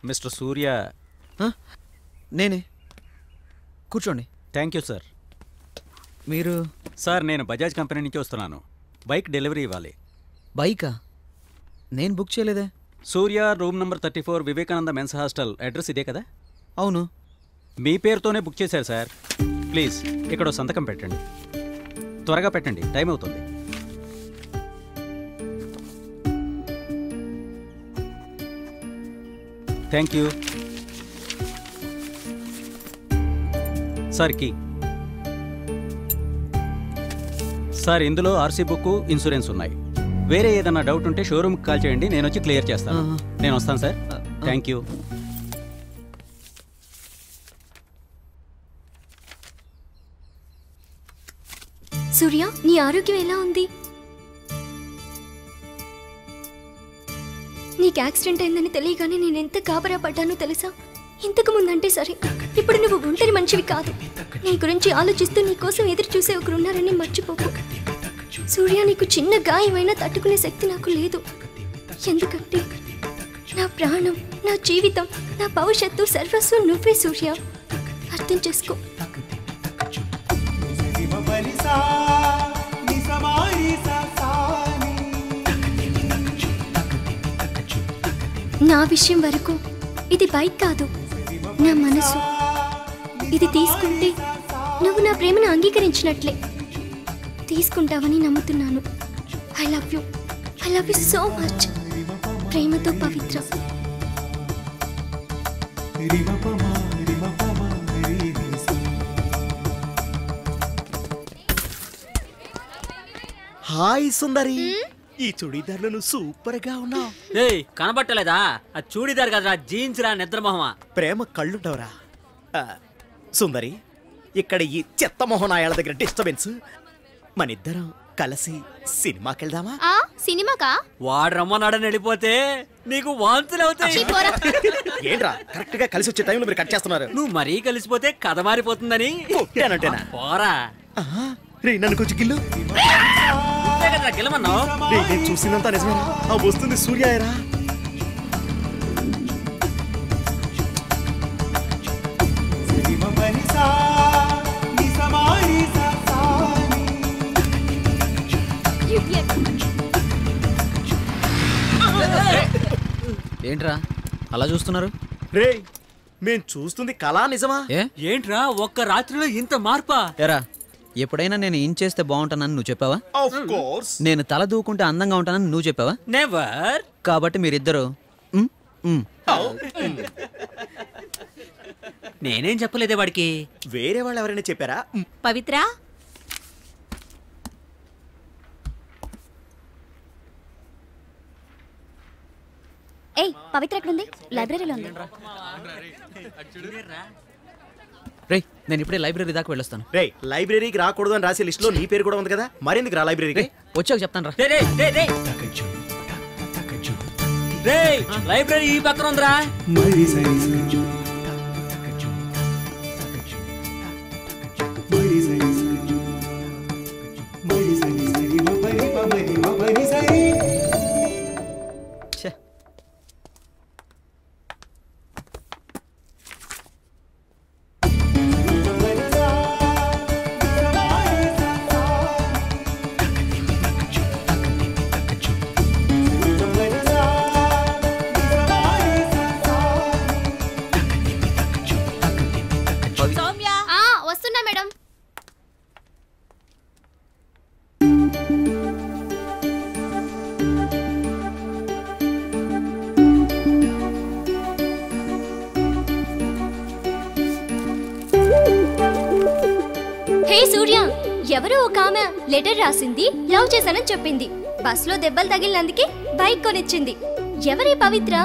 Mister సూర్య ఆ? నేనే కూర్చోండి థ్యాంక్ యూ సార్ మీరు సార్ నేను బజాజ్ కంపెనీ నుంచి వస్తున్నాను బైక్ డెలివరీ ఇవ్వాలి బైకా నేను బుక్ చేయలేదే Surya room number thirty four Vivekananda men's hostel address ఇదే కదా అవును మీ పేరుతోనే బుక్ చేశారు సార్ ప్లీజ్ ఇక్కడ ఓ సంతకం పెట్టండి త్వరగా పెట్టండి టైం అవుతుంది thank you sir key sir ఇందులో ఆర్సీ బుక్ ఇన్సూరెన్స్ ఉన్నాయి వేరే ఏదైనా డౌట్ ఉంటే షోరూమ్కి కాల్ చేయండి నేను వచ్చి క్లియర్ చేస్తాను ఆహా. నేను వస్తాను సార్ థ్యాంక్ యూ సూర్య నీ ఆరోగ్యం ఎలా ఉంది నీకు యాక్సిడెంట్ అయిందని తెలియగానే నేను ఎంత గాబరా పడ్డానో తెలుసా ఇంతకు ముందంటే సరే ఇప్పుడు నువ్వు ఒంటరి మనిషివి కాదు నీ గురించి ఆలోచిస్తూ నీ కోసం ఎదురు చూసే ఒకరున్నారని మర్చిపోకు సూర్య నీకు చిన్న గాయమైనా తట్టుకునే శక్తి నాకు లేదు ఎందుకంటే నా ప్రాణం నా జీవితం నా భవిష్యత్తు సర్వస్వం నువ్వే సూర్య అర్థం చేసుకో నా విషయం వరకు ఇది బైక్ కాదు నా మనసు ఇది తీసుకుంటే నువ్వు నా ప్రేమను అంగీకరించినట్లే తీసుకుంటావని నమ్ముతున్నాను I love you I love you so much ప్రేమతో పవిత్ర హాయ్ సుందరి ఈ చుడీదార్లో నువ్వు సూపర్ గా ఉన్నావు ఏయ్ కనబట్టలేదా ఆ చూడిదారు కదరా జీన్స్ రా నిద్రమొహమా ప్రేమ కళ్ళుంటావురా ఆ, సుందరి ఇక్కడ ఈ చెత్త మొహనాయాల దగ్గర డిస్టర్బెన్స్ మనిద్దరం కలిసి సినిమాకి వెళ్దామా ఆ సినిమాకా వాడు రమ్మన్నాడని వెళ్ళిపోతే నీకు వాంతులు అవుతాయి ఏంట్రా కరెక్ట్ గా కలిసి వచ్చే టైంలో మీరు కట్ చేస్తున్నారు నువ్వు మరీ కలిసిపోతే కథ మారిపోతుందని కొట్టానంటేనా? పోరా ఆహా, రే నన్ను కొంచెం గిల్లు అంతే కదరా గెలమన్నావు రే నేను చూసిందంతా నిజమేనా ఆ వస్తుంది సూర్యాయరా ఏంట్రా అలా చూస్తున్నారు రే మేం చూస్తుంది కళా నిజమా ఏ ఏంట్రా ఒక్క రాత్రిలో ఇంత మార్పా ఎరా ఎప్పుడైనా నేను ఏం చేస్తే బాగుంటానని నువ్వు చెప్పావా ఆఫ్ కోర్స్ నేను తల దూకుంటే అందంగా ఉంటానని నువ్వు చెప్పావా నెవర్ కాబట్టి మీరిద్దరు ఉమ్, ఉమ్. నేనేం చెప్పలేదే వాడికి వేరే వాళ్ళు ఎవరైనా చెప్పారా పవిత్ర ఏయ్ పవిత్ర ఎక్కడుంది లైబ్రరీలో ఉంది రేయ్ నేను ఇప్పుడే లైబ్రరీ దాకా వెళ్ళొస్తాను రే లైబ్రరీకి రాకూడదు అని రాసే లిస్ట్ లో నీ పేరు కూడా ఉంది కదా మరెందుకు రా లైబ్రరీకి రేయ్ వచ్చాక చెప్తాను రా రే, రే, రే, రే. రేయ్, లైబ్రరీ ఈ పక్కన ఉందిరా ఛే. సౌమ్య ఆ వస్తున్నా మేడం హే సూర్య ఎవరో ఒక ఆమె లెటర్ రాసింది లవ్ చేశానని చెప్పింది బస్సులో దెబ్బలు తగిలినందుకే బైక్ కొనిచ్చింది ఎవరి పవిత్ర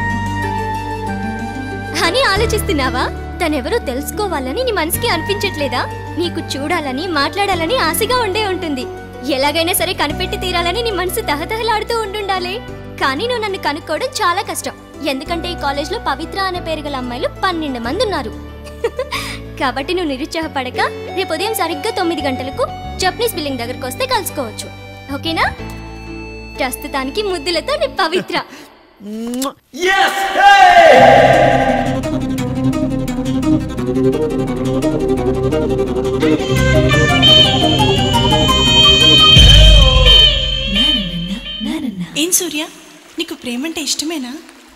అని ఆలోచిస్తున్నావా తనెవరో తెలుసుకోవాలని నీ మనసుకి అనిపించట్లేదా నీకు చూడాలని మాట్లాడాలని ఆశగా ఉండే ఉంటుంది ఎలాగైనా సరే కనిపెట్టి తీరాలని నీ మనసు తహతహలాడుతూ ఉండుండాలి కానీ నువ్వు నన్ను కనుక్కోవడం చాలా కష్టం ఎందుకంటే ఈ కాలేజ్లో పవిత్ర అనే పేరు గల అమ్మాయిలు పన్నెండు మంది ఉన్నారు కాబట్టి నువ్వు నిరుత్సాహపడక రేపు ఉదయం సరిగ్గా తొమ్మిది గంటలకు జపనీస్ బిల్డింగ్ దగ్గరకు వస్తే కలుసుకోవచ్చు ఓకేనా ప్రస్తుతానికి ముద్దులతో నీ పవిత్ర ఏం సూర్య నీకు ప్రేమంటే ఇష్టమేనా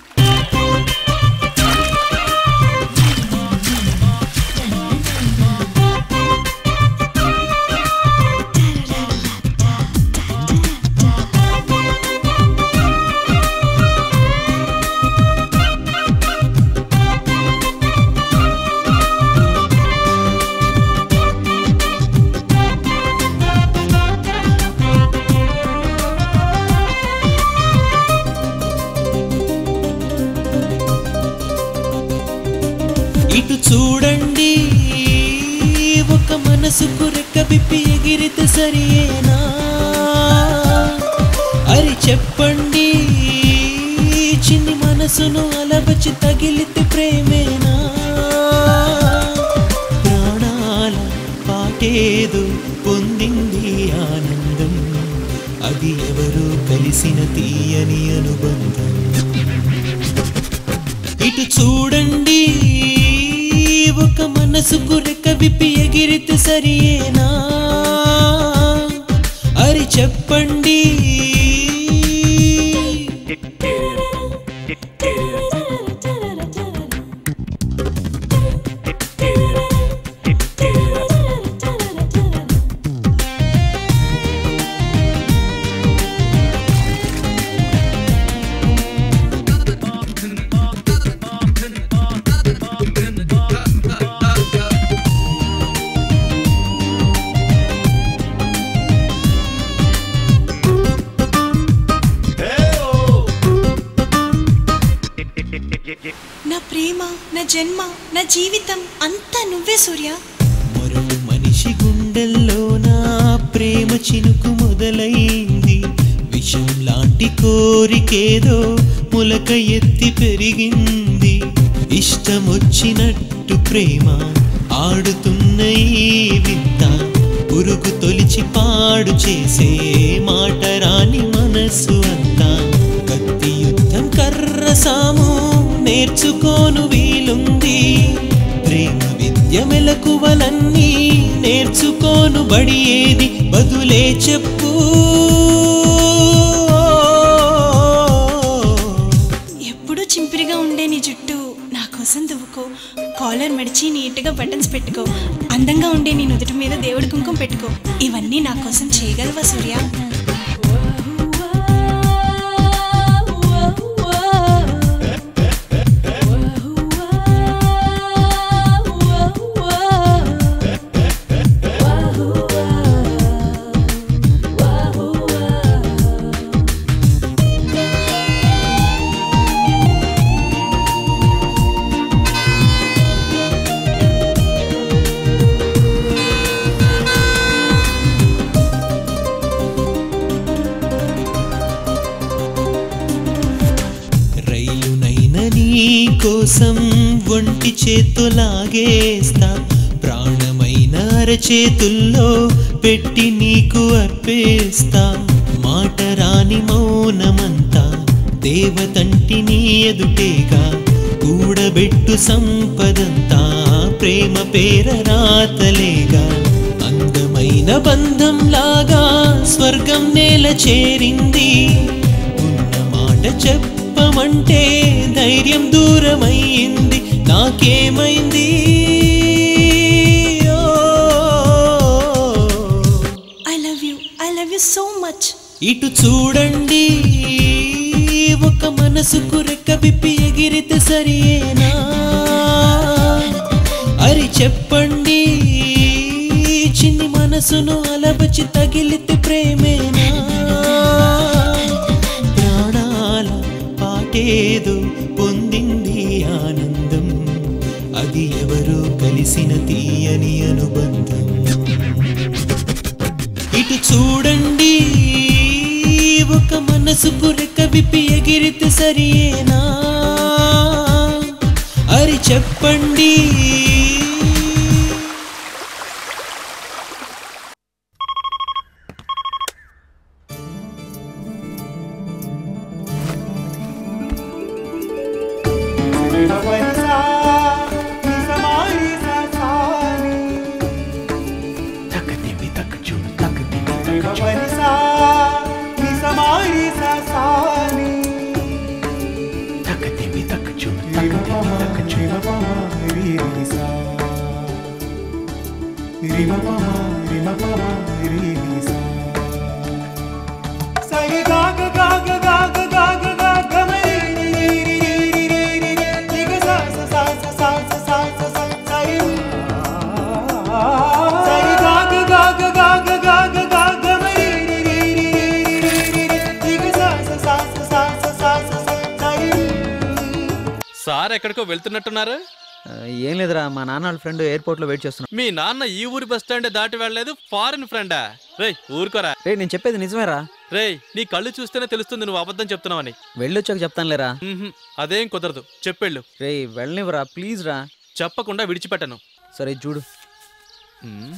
ఇటు చూడండి ఒక మనసుకు రెక్క విప్పి ఎగిరితే సరియేనా అరి చెప్పండి చిన్ని మనసును అలవచి తగిలితే ప్రేమేనా ప్రాణాల పాటేదో పొందింది ఆనందం అది ఎవరో కలిసిన తీయని అనుబంధం ఇటు చూడండి ఒక మనసుకు రెక్క విప్పి ఎగిరితే సరియేనా అరి చెప్పండి నా ప్రేమ నా జన్మ నా జీవితం అంతా నువ్వే సూర్య మరో మనిషి గుండెల్లో నా ప్రేమ చినుకు మొదలైంది విషం లాంటి కోరికేదో మొలక ఎత్తి పెరిగింది ఇష్టమొచ్చినట్టు ప్రేమ ఆడుతున్న ఈ వింత పురుగు తొలిచి పాడు చేసే మాట రాని మనస్సు అంతా కత్తి యుద్ధం కర్ర సాము నేర్చుకోను వీలుంది ప్రేమ విద్య మెలకువలన్నీ నేర్చుకోను బడి ఏది బదులే చెప్పు ఎప్పుడూ చింపిరిగా ఉండే నీ జుట్టు నా కోసం దువ్వుకో కాలర్ మడిచి నీట్గా బటన్స్ పెట్టుకో అందంగా ఉండే నీ నుదుటి మీద దేవుడి కుంకుమ పెట్టుకో ఇవన్నీ నా కోసం చేయగలవా సూర్య రైలునైన నీ కోసం ఒంటి చేతులాగేస్తా ప్రాణమైన అరచేతుల్లో పెట్టి నీకు అర్పేస్తా మాట రాని మౌనమంతా దేవతంటి నీ ఎదుటేగా కూడబెట్టు సంపదంతా ప్రేమ పేర రాతలేగా అందమైన బంధంలాగా స్వర్గం నేల చేరింది ఉన్న మాట చెప్పమంటే ధైర్యం దూరమయ్యింది నాకేమైంది ఓ, I love you I love you so much ఇటు చూడండి ఒక మనసుకు రెక్క విప్పి ఎగిరితే సరియేనా అరి చెప్పండి చిన్ని మనసును అలబచి తగిలితే ప్రేమేనా ప్రాణాల పాటేదో పొందింది ఆనందం అది ఎవరో కలిసిన తీయని అనుబంధం ఇటు చూడండి ఒక మనసుకు రెక్క విప్పి ఎగిరితే సరియేనా అరి చెప్పండి సార్ ఎక్కడికో వెళ్తున్నట్టున్నారు ఆ, ఏం లేదురా మా నాన్న వాళ్ళ ఫ్రెండ్ ఎయిర్పోర్ట్లో వెయిట్ చేస్తున్నాడు మీ నాన్న ఈ ఊరి బస్ స్టాండ్ దాటి వెళ్ళలేదు ఫారిన్ ఫ్రెండా రేయ్ ఊరుకోరా రే నేను చెప్పేది నిజమేరా రేయ్ నీ కళ్ళు చూస్తేనే తెలుస్తుంది నువ్వు అబద్ధం చెప్తున్నావని వెళ్ళొచ్చాక చెప్తానులేరా మ్మ్హ్మ్. అదేం కుదరదు చెప్పెళ్ళు రే వెళ్ళనివ్వరా ప్లీజ్ రా చెప్పకుండా విడిచిపెట్టను సరే చూడు మ్మ్.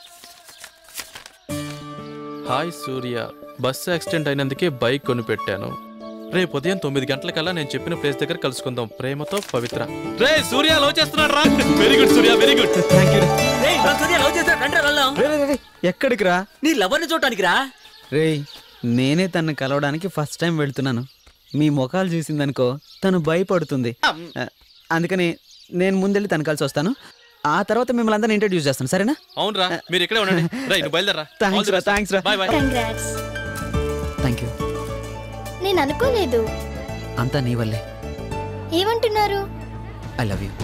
హాయ్ సూర్య బస్సు యాక్సిడెంట్ అయినందుకే బైక్ కొనిపెట్టాను రేపు ఉదయం తొమ్మిది గంటలకల్లా నేను చెప్పిన ప్లేస్ దగ్గర కలుసుకుందాం ప్రేమతో పవిత్ర రే సూర్య లవ్ చేస్తున్నాడు రా very good Surya very good thank you రేయ్, మన సూర్య లవ్ చేస్తాడు రండి వెళ్దాం రే రే, రే ఎక్కడికి రా నీ లవర్ని చూడటానికి రా రే నేనే తన్ని కలవడానికి ఫస్ట్ టైం వెళ్తున్నాను మీ ముఖాలు చూసిందనుకో తను భయపడుతుంది ఆ, అందుకని నేను ముందెళ్ళి తను కలిసి వస్తాను ఆ తర్వాత మిమ్మల్ని అందరిని ఇంట్రడ్యూస్ చేస్తాను సరేనా అవునరా మీరు ఇక్కడే ఉండండి రైట్ నువ్వు బయలుదేరా థ్యాంక్స్ రా థ్యాంక్స్ రా bye bye congrats thank you నేను అనుకోలేదు అంతా నీ వల్లే ఏమంటున్నారు ఐ లవ్ యూ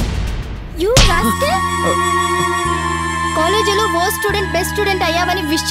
యూ కాలేజీలో ఓ స్టూడెంట్ బెస్ట్ స్టూడెంట్ అయ్యావని విష్